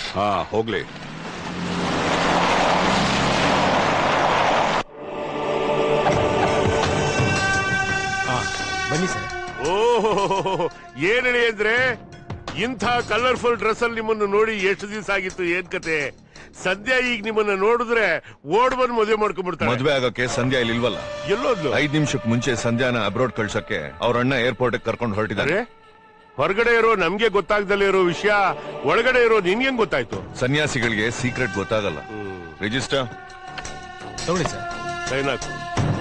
ಹಾ ಹೋಗ್ಲಿ ಬನ್ನಿ ಸರ್ ಓಹೋ ಏನ್ ಹೇಳಿ ಅಂದ್ರೆ ಇಂಥ ಕಲರ್ಫುಲ್ ಡ್ರೆಸ್ ಅಲ್ಲಿ ನಿಮ್ಮನ್ನು ನೋಡಿ ಎಷ್ಟು ದಿವಸ ಆಗಿತ್ತು ಏನ್ ಕತೆ ಸದ್ಯ ಈಗ ನಿಮ್ಮನ್ನ ನೋಡಿದ್ರೆ ಓಡ್ ಬಂದ್ ಮದುವೆ ಮಾಡ್ಕೊಂಡ್ಬಿಡ್ತಾರೆ ಮದ್ವೆ ಆಗಕ್ಕೆ ಸಂಧ್ಯಾ ಇಲ್ಲಿ ಇಲ್ವಲ್ಲ ಎಲ್ಲೋದ್ಲು ಐದ್ ನಿಮಿಷಕ್ಕೆ ಮುಂಚೆ ಸಂಧ್ಯಾನ ಅಬ್ರೋಡ್ ಕಳ್ಸಕ್ಕೆ ಅವ್ರ ಅಣ್ಣ ಏರ್ಪೋರ್ಟ್ ಕರ್ಕೊಂಡು ಹೊರಟಿದ್ದಾರೆ ಅರೆ ಹೊರಗಡೆ ಇರೋ ನಮ್ಗೆ ಗೊತ್ತಾಗ್ದಲೇ ಇರೋ ವಿಷಯ ಒಳಗಡೆ ಇರೋ ನಿನ್ಗೆ ಗೊತ್ತಾಯ್ತು ಸನ್ಯಾಸಿಗಳಿಗೆ ಸೀಕ್ರೆಟ್ ಗೊತ್ತಾಗಲ್ಲ ರಿಜಿಸ್ಟರ್ ತಗೊಳ್ಳಿ ಸರ್ ಸೈನ್ ಹಾಕು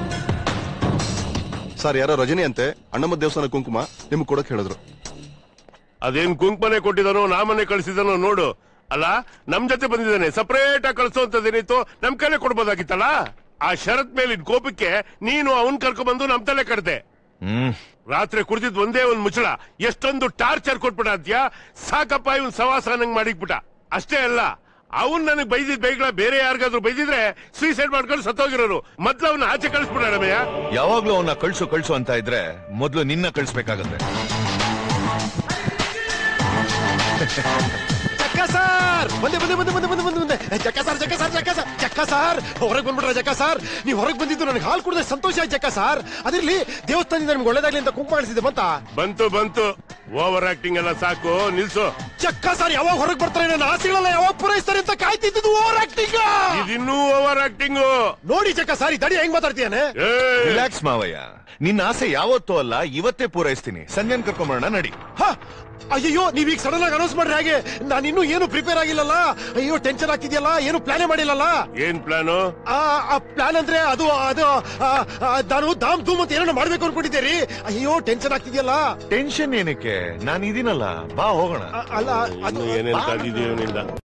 ಸರ್ ಯಾರೋ ರಜನಿ ಅಂತೆ ಅಣ್ಣಮ್ಮ ದೇವಸ್ಥಾನ ಕುಂಕುಮ ನಿಮ್ಗೆ ಕೊಡಕ್ ಹೇಳಿದ್ರು ಅದೇನ್ ಕುಂಕುಮನೆ ಕೊಟ್ಟಿದಾನೋ ನಾಮನೆ ಕಳ್ಸಿದಾನೋ ನೋಡು ಅಲ್ಲ ನಮ್ ಜೊತೆ ಬಂದಿದ್ದಾನೆ ಸಪರೇಟ್ ಆಗಿ ಕಳ್ಸೋಂತದೇನಿತ್ತು ನಮ್ ಕೈಲೇ ಕೊಡ್ಬೋದಾಗಿತ್ತಲ್ಲ ಆ ಶರತ್ ಮೇಲಿನ ಕೋಪಕ್ಕೆ ನೀನು ಅವನ್ ಕರ್ಕೊಂಡ್ಬಂದು ನಮ್ ತಲೆ ಕಡ್ದೆ ಹ್ಮ್ ರಾತ್ರಿ ಕುಡಿದಿದ್ ಒಂದೇ ಒಂದ್ ಮುಚ್ಚಳ ಎಷ್ಟೊಂದು ಟಾರ್ಚರ್ ಕೊಟ್ಬಿಡ ಅಂತ್ಯ ಸಾಕಪ್ಪ ಇವನ್ ಸವಾಸ ನಂಗ್ ಮಾಡಿಕ್ಬಿಟ್ಟ ಅಷ್ಟೇ ಅಲ್ಲ ಅವನ್ ನನಗ್ ಬೈದಿದ್ ಬೈಗಳ ಬೇರೆ ಯಾರಿಗಾದ್ರೂ ಬೈದಿದ್ರೆ ಸೂಸೈಡ್ ಮಾಡ್ಕೊಂಡು ಸತ್ತೋಗಿರೋರು ಮೊದ್ಲು ಅವನ್ನ ಆಚೆ ಕಳಿಸ್ಬಿಡಮಯ್ಯ ಯಾವಾಗ್ಲೂ ಅವನ್ನ ಕಳ್ಸು ಕಳ್ಸು ಅಂತ ಇದ್ರೆ ಮೊದ್ಲು ನಿನ್ನ ಕಳ್ಸ್ಬೇಕಾಗತ್ತೆ ಚಕ್ಕ ಸರ್ ಬಂದೆ ಬಂದೆ ಬಂದೆ ಬಂದೆ ಬಂದೆ ಬಂದೆ ಬಂದೆ ಚಕ್ಕ ಸರ್ ಚಕ್ಕ ಸರ್ ಚಕ್ಕ ಸರ್ ಚಕ್ಕ ಸರ್ ಹೊರಗೆ ಬಂದ್ಬಿಟ್ರ ಚಕ್ಕ ಸರ್ ನೀವು ಹೊರಗೆ ಬಂದಿದ್ದು ನನಗೆ ಹಾಲು ಕುಡಿದ ಸಂತೋಷ ಆಯ್ತು ಚಕ್ಕ ಸರ್ ಅದಿರ್ಲಿ ದೇವಸ್ಥಾನದಿಂದ ನಿಮ್ಗೆ ಒಳ್ಳೇದಾಗ್ಲಿ ಅಂತ ಕುಂಕುಮ ಕಳಿಸಿದೆ ಬಂತ ಬಂತು ಬಂತು ಓವರ್ ಆಕ್ಟಿಂಗ್ ಎಲ್ಲ ಸಾಕು ನಿಲ್ಸು ಚಕ್ಕ ಸರ್ ಯಾವಾಗ ಹೊರಗೆ ಬರ್ತಾರೆ ನನ್ನ ಆಸೆಗಳೆಲ್ಲ ಯಾವಾಗ ಪೂರೈಸ್ತಾರೆ ಅಂತ ಕಾಯ್ತಿದ್ದು ಓವರ್ ಆಕ್ಟಿಂಗ್ ಇದಿನ್ನೂ ಓವರ್ ಆಕ್ಟಿಂಗ್ ನೋಡಿ ಚಕ್ಕ ಸರ್ ಈ ದಡಿ ಹೆಂಗ್ ಮಾತಾಡ್ತೀಯಾನೆ ರಿಲ್ಯಾಕ್ಸ್ ಮಾವಯ್ಯ ನಿನ್ನ ಆಸೆ ಯಾವತ್ತೂ ಅಲ್ಲ ಇವತ್ತೇ ಪೂರೈಸ್ತೀನಿ ಸಂಜೆನ್ ಕರ್ಕೊಂಬರೋಣ ನಡಿ ಹ, ಅಯ್ಯೋ ನೀವೀಗ ಸಡನ್ ಆಗಿ ಅನೌನ್ಸ್ ಮಾಡ್ರಿ ಹಾಗೆ ನಾನು ಇನ್ನೂ ಏನು ಪ್ರಿಪೇರ್ ಆಗಿಲ್ಲಲ್ಲ ಅಯ್ಯೋ ಟೆನ್ಷನ್ ಆಗ್ತಿದ್ಯಲ್ಲ ಏನು ಪ್ಲಾನೇ ಮಾಡಿಲ್ಲಲ್ಲ ಏನ್ ಪ್ಲಾನು ಆ ಪ್ಲಾನ್ ಅಂದ್ರೆ ಅದು ಅದು ಆ, ಆ, ನಾನು ದಾಮ್ ಧೂಮ್ ಅಂತ ಏನೋ ಮಾಡ್ಬೇಕು ಅನ್ಕೊಂಡಿದ್ದೆ ರೀ ಅಯ್ಯೋ ಟೆನ್ಷನ್ ಆಗ್ತಿದ್ಯಲ್ಲ ಟೆನ್ಷನ್ ಏನಕ್ಕೆ ನಾನು ಇದೀನಲ್ಲ ಬಾ ಹೋಗೋಣ ಆ, ಅಲ್ಲ ಅದು ಏನೇನ್ ಕಾದಿದೆಯೋ ನಿಂದ